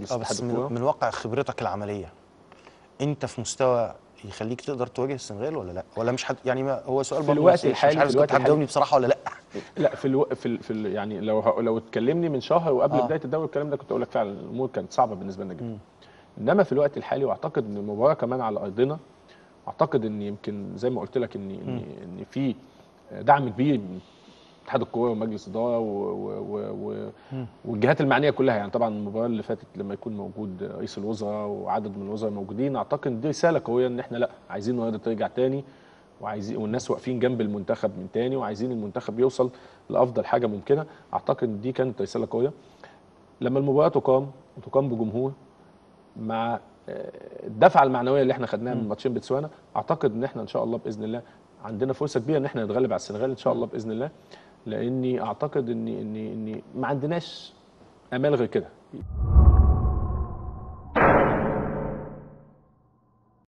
مجلس اه اتحاد بس من, الكوره من واقع خبرتك العمليه انت في مستوى يخليك تقدر تواجه السنغال ولا لا ولا مش حد يعني ما هو سؤال في برضه الوقت بس مش الحالي- عارف في إذا كنت الوقت هتجاوبني بصراحه ولا لا لا في الو... في, ال... في ال... يعني لو ه... لو اتكلمني من شهر وقبل آه. آه. بدايه الدوري الكلام ده كنت اقول لك فعلا الامور كانت صعبه بالنسبه لنا جدا انما في الوقت الحالي واعتقد ان المباراه كمان على ارضنا اعتقد ان يمكن زي ما قلت لك ان ان ان في دعم كبير من اتحاد الكوره ومجلس اداره و... و... و... و... والجهات المعنيه كلها يعني طبعا المباراه اللي فاتت لما يكون موجود رئيس الوزراء وعدد من الوزراء موجودين اعتقد ان دي رساله قويه ان احنا لا عايزين النهارده ترجع تاني وعايزين والناس واقفين جنب المنتخب من تاني وعايزين المنتخب يوصل لافضل حاجه ممكنه اعتقد ان دي كانت رساله قويه لما المباراه تقام وتقام بجمهور مع آه، الدفعه المعنويه اللي احنا خدناها من ماتشين بتسوانا اعتقد ان احنا ان شاء الله باذن الله عندنا فرصه كبيره ان احنا نتغلب على السنغال ان شاء الله باذن الله لاني اعتقد ان ان ان ما عندناش امال غير كده